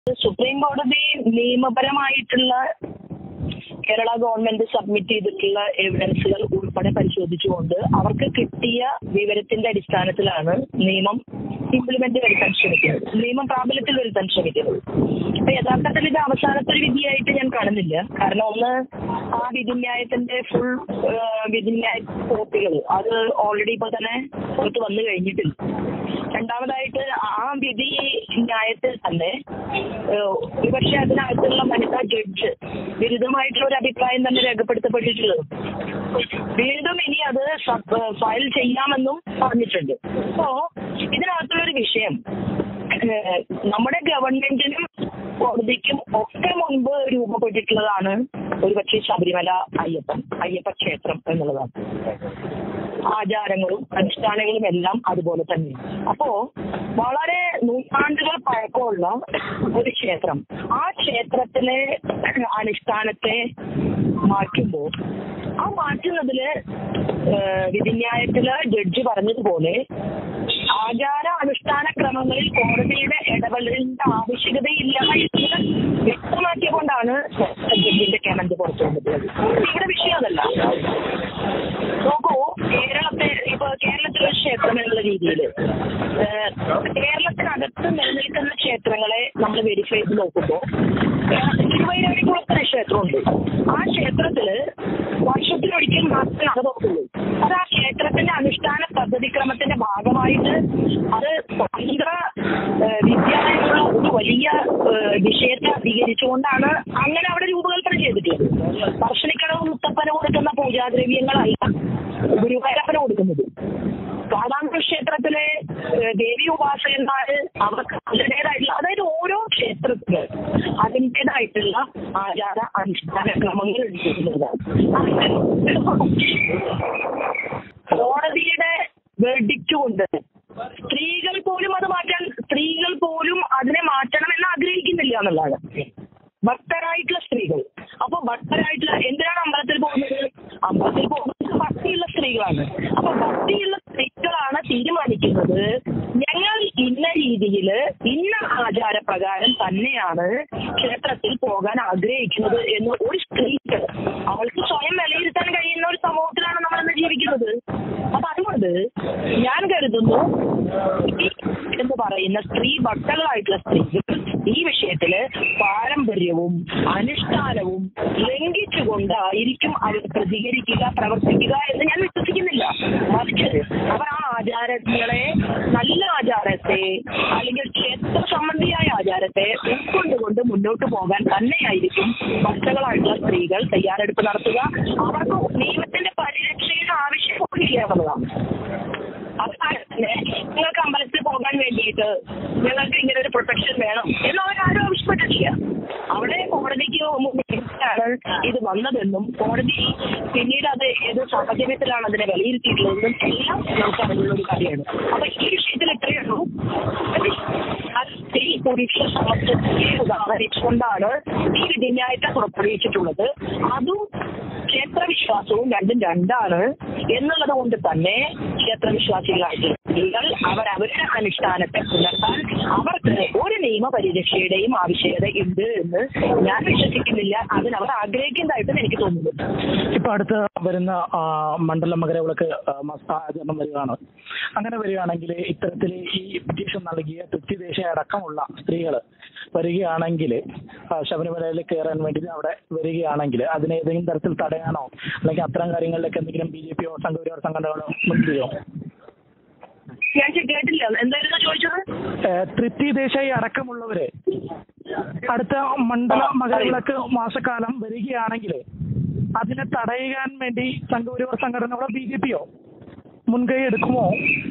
supreme കോടതി നിയമപരമായിട്ടുള്ള Kerala government submit ചെയ്തിട്ടുള്ള എവിഡൻസുകൾ ഉൾപ്പെടെ പരിശോധിച്ചുകൊണ്ട് അവർക്ക് കിട്ടിയ വിവരത്തിന്റെ അടിസ്ഥാനത്തിലാണ് നിയമം ഇംപ്ലിമെന്റ് വരുത്താൻ ശ്രമിക്കുന്നത് നിയമം പ്രാബല്യത്തിൽ വരുത്താൻ ശ്രമിക്കുന്നത് അപ്പൊ യഥാർത്ഥത്തിൽ ഇത് അവസാനത്തെ ഒരു വിധിയായിട്ട് ഞാൻ കാണുന്നില്ല കാരണം ഒന്ന് ആ വിധിന്യായത്തിന്റെ ഫുൾ വിധിന്യായ കോപ്പികൾ അത് ഓൾറെഡി ഇപ്പൊ തന്നെ പുറത്ത് വന്നു കഴിഞ്ഞിട്ടില്ല രണ്ടാമതായിട്ട് ആ വിധി ന്യായത്തിൽ തന്നെ ഏഹ്, ഒരുപക്ഷെ അതിനകത്തുള്ള വനിതാ ജഡ്ജ് വിരുദ്ധമായിട്ടുള്ള ഒരു അഭിപ്രായം തന്നെ രേഖപ്പെടുത്തപ്പെട്ടിട്ടുള്ളത് വീണ്ടും ഇനി അത് സബ് ഫയൽ ചെയ്യാമെന്നും പറഞ്ഞിട്ടുണ്ട് അപ്പോ ഇതിനകത്തുള്ള ഒരു വിഷയം ഏഹ്, നമ്മുടെ ഗവൺമെന്റിനും കോടതിക്കും ഒക്കെ മുൻപ് രൂപപ്പെട്ടിട്ടുള്ളതാണ് ഒരുപക്ഷെ ശബരിമല അയ്യപ്പൻ അയ്യപ്പ ക്ഷേത്രം എന്നുള്ളതാണ് ആചാരങ്ങളും അനുഷ്ഠാനങ്ങളും എല്ലാം അതുപോലെ തന്നെ അപ്പോ വളരെ നൂറ്റാണ്ടുകൾ പഴക്കമുള്ള ഒരു ക്ഷേത്രം ആ ക്ഷേത്രത്തിലെ അനുഷ്ഠാനത്തെ മാറ്റുമ്പോൾ ആ മാറ്റുന്നതില് ഏഹ്, വിധിന്യായത്തില് ജഡ്ജി പറഞ്ഞതുപോലെ ആചാര അനുഷ്ഠാന ക്രമങ്ങളിൽ കോടതിയുടെ ഇടപെടലിന്റെ ആവശ്യകതയില്ല എന്ന് വ്യക്തമാക്കിയതുകൊണ്ടാണ് ജഡ്ജിന്റെ കമന്റ് പുറത്തു വന്നിട്ടുള്ളത് ഇവിടെ വിഷയം അതല്ല നോക്കൂ കേരളത്തെ ഇപ്പൊ കേരളത്തിലെ ക്ഷേത്രം എന്നുള്ള രീതിയിൽ കേരളത്തിനകത്ത് നിലനിൽക്കുന്ന ക്ഷേത്രങ്ങളെ നമ്മൾ വെരിഫൈ ചെയ്ത് നോക്കുമ്പോൾ തിരുവൈരാണിക്കുളത്തിന് ക്ഷേത്രമുണ്ട് ആ ക്ഷേത്രത്തില് വർഷത്തിലൊരിക്കൽ മാത്രമേ അത് നോക്കുള്ളൂ അത് ആ ക്ഷേത്രത്തിന്റെ അനുഷ്ഠാന പദ്ധതിക്രമത്തിന്റെ ഭാഗമായിട്ട് അത് സ്വതന്ത്ര ഏഹ്, വിദ്യാലയമുള്ള ഒരു വലിയ ഏഹ്, വിഷയത്തെ അധികരിച്ചുകൊണ്ടാണ് അങ്ങനെ അവിടെ രൂപകൽപ്പന ചെയ്തിട്ടുള്ളത് പറശ്ശിനിക്കടവ് മുത്തപ്പന കൊടുക്കുന്ന പൂജാദ്രവ്യങ്ങളല്ല ഗുരുവായൂരപ്പന കൊടുക്കുന്നത് കാടാമ്പുഴ ക്ഷേത്രത്തിലെ ഏഹ്, ദേവി ഉപാസകന്മാര് അവർക്ക് അതിൻ്റെതായിട്ടുള്ള അതായത് ഓരോ ക്ഷേത്രത്തില് അതിൻ്റെതായിട്ടുള്ള ആചാര അനുഷ്ഠാന ക്രമങ്ങൾ എടുത്തിട്ടുള്ളതാണ് കോടതിയുടെ വെർഡിക്റ്റ് കൊണ്ട് സ്ത്രീകൾ പോലും അത് മാറ്റാൻ സ്ത്രീകൾ പോലും അതിനെ മാറ്റണം എന്ന് ആഗ്രഹിക്കുന്നില്ല എന്നുള്ളതാണ് ഭക്തരായിട്ടുള്ള സ്ത്രീകൾ അപ്പൊ ഭക്തരായിട്ടുള്ള എന്തിനാണ് അമ്പലത്തിൽ പോകുന്നത് അമ്പലത്തിൽ പോകുന്നത് ഭക്തിയുള്ള സ്ത്രീകളാണ് അപ്പൊ ഭക്തിയുള്ള സ്ത്രീകളാണ് തീരുമാനിക്കുന്നത് ഞങ്ങൾ ഇന്ന രീതിയിൽ ഇന്ന ആചാരപ്രകാരം തന്നെയാണ് ക്ഷേത്രത്തിൽ പോകാൻ ആഗ്രഹിക്കുന്നത് എന്ന് ഒരു സ്ത്രീക്ക് അവൾക്ക് സ്വയം വിലയിരുത്താൻ കഴിയുന്ന ഒരു സമൂഹത്തിലാണ് നമ്മൾ ഇന്ന് ജീവിക്കുന്നത് അപ്പൊ അതുകൊണ്ട് ഞാൻ കരുതുന്നു ഈ എന്ന് പറയുന്ന സ്ത്രീ ഭക്തകളായിട്ടുള്ള സ്ത്രീകൾ ഈ വിഷയത്തില് പാരമ്പര്യവും അനുഷ്ഠാനവും ലംഘിച്ചുകൊണ്ടായിരിക്കും അവർ പ്രതികരിക്കുക പ്രവർത്തിക്കുക എന്ന് ഞാൻ വിശ്വസിക്കുന്നില്ല മറിച്ച് അവർ ആ ആചാരങ്ങളെ നല്ല ആചാരത്തെ അല്ലെങ്കിൽ ക്ഷേത്ര സംബന്ധിയായ ആചാരത്തെ ഉൾക്കൊണ്ടുകൊണ്ട് മുന്നോട്ട് പോകാൻ തന്നെയായിരിക്കും ഭക്തകളായിട്ടുള്ള സ്ത്രീകൾ തയ്യാറെടുപ്പ് നടത്തുക അവർക്ക് നിയമത്തിന്റെ പരിരക്ഷയുടെ ആവശ്യം കൂടിയില്ല എന്നുള്ളതാണ് അതുപോലെ തന്നെ നിങ്ങൾക്ക് അമ്പലത്തിൽ പോകാൻ വേണ്ടിയിട്ട് ഞങ്ങൾക്ക് ഇങ്ങനെ ഒരു പ്രൊട്ടക്ഷൻ വേണം എന്ന് അവരാരും ആവശ്യപ്പെട്ടിട്ടില്ല അവിടെ കോടതിക്ക് മുന്നിലാണ് ഇത് വന്നതെന്നും കോടതി പിന്നീട് അത് ഏത് സാഹചര്യത്തിലാണ് അതിനെ വിലയിരുത്തിയിട്ടുള്ളതെന്നും എല്ലാം നമുക്ക് അറിഞ്ഞുള്ള ഒരു കാര്യമാണ് അപ്പൊ ഈ വിഷയത്തിൽ ഇത്രയുള്ളൂ അത് സ്ത്രീ പുരുഷ സമത്വത്തെ ഉദാഹരിച്ചുകൊണ്ടാണ് ഈ വിധിന്യായത്തെ പുറപ്പെടുവിച്ചിട്ടുള്ളത് അതും ക്ഷേത്രവിശ്വാസവും രണ്ടും രണ്ടാണ് എന്നുള്ളത് കൊണ്ട് തന്നെ ക്ഷേത്രവിശ്വാസികളായിട്ടുള്ള സ്ത്രീകൾ അവർ അവരുടെ അനുഷ്ഠാനത്തെ പുലർത്താൻ അവർക്ക് ഒരു നിയമപരിരക്ഷയുടെയും ആവശ്യകത ഉണ്ട് എന്ന് ഞാൻ വിശ്വസിക്കുന്നില്ല അതിന് അവർ ആഗ്രഹിക്കുന്നതായിട്ടും എനിക്ക് തോന്നുന്നു ഇപ്പൊ അടുത്ത് വരുന്ന ആ, മണ്ഡല മകരവിളക്ക് ആ, മാസ ആചരണം വരികയാണ് അങ്ങനെ വരികയാണെങ്കിൽ ഇത്തരത്തിൽ ഈ പിറ്റീഷൻ നൽകിയ തൃപ്തിദേശ അടക്കമുള്ള സ്ത്രീകൾ വരികയാണെങ്കിൽ ആ, ശബരിമലയിൽ കയറാൻ വേണ്ടി അവിടെ വരികയാണെങ്കിൽ അതിനെ ഏതെങ്കിലും തരത്തിൽ തടയാനോ അല്ലെങ്കിൽ അത്തരം കാര്യങ്ങളിലേക്ക് എന്തെങ്കിലും ബി ജെ പിയോ സംഘപരിവാർ സംഘടനകളോ മുൻപിലോ ഞാൻ ചെ- കേട്ടില്ല എന്തായിരുന്നു ചോദിച്ചത് ഏഹ് തൃപ്തി ദേശായി അടക്കമുള്ളവര് അടുത്ത മണ്ഡല മകരവിളക്ക് മാസക്കാലം വരികയാണെങ്കിൽ അതിനെ തടയാൻ വേണ്ടി സംഘപരിവാർ സംഘടനകളോ ബി ജെ പിയോ മുൻകൈ എടുക്കുമോ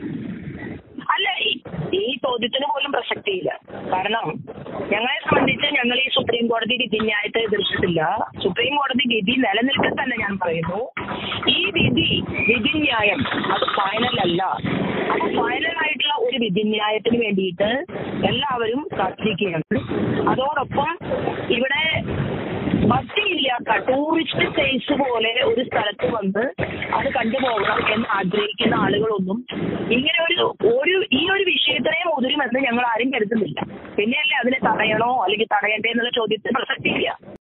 അല്ല ഈ- ഈ ചോദ്യത്തിന് പോലും പ്രസക്തിയില്ല കാരണം ഞങ്ങളെ സംബന്ധിച്ച് ഞങ്ങൾ ഈ സുപ്രീം കോടതി വിധിന്യായത്തെ എതിർത്തിട്ടില്ല സുപ്രീം കോടതി വിധി നിലനിൽക്കെ തന്നെ ഞാൻ പറയുന്നു ഈ വിധി വിധിന്യായം അത് ഫൈനൽ അല്ല അപ്പൊ ഫൈനൽ ആയിട്ടുള്ള ഒരു വിധിന്യായത്തിന് വേണ്ടിയിട്ട് എല്ലാവരും കാത്തിരിക്കുകയാണ് അതോടൊപ്പം ഇവിടെ ഭക്തിയില്ലാത്ത ടൂറിസ്റ്റ് പ്ലേസ് പോലെ ഒരു സ്ഥലത്ത് വന്ന് അത് കണ്ടുപോകണം എന്ന് ആഗ്രഹിക്കുന്ന ആളുകളൊന്നും ഇങ്ങനെ ഒരു ഒരു ഈ ഒരു വിഷയത്തിനെ മുതിരുമെന്ന് ഞങ്ങൾ ആരും കരുതുന്നില്ല പിന്നെയല്ലേ അതിനെ തടയണോ അല്ലെങ്കിൽ തടയണ്ടേ എന്നുള്ള ചോദ്യത്തിന് പ്രസക്തിയില്ല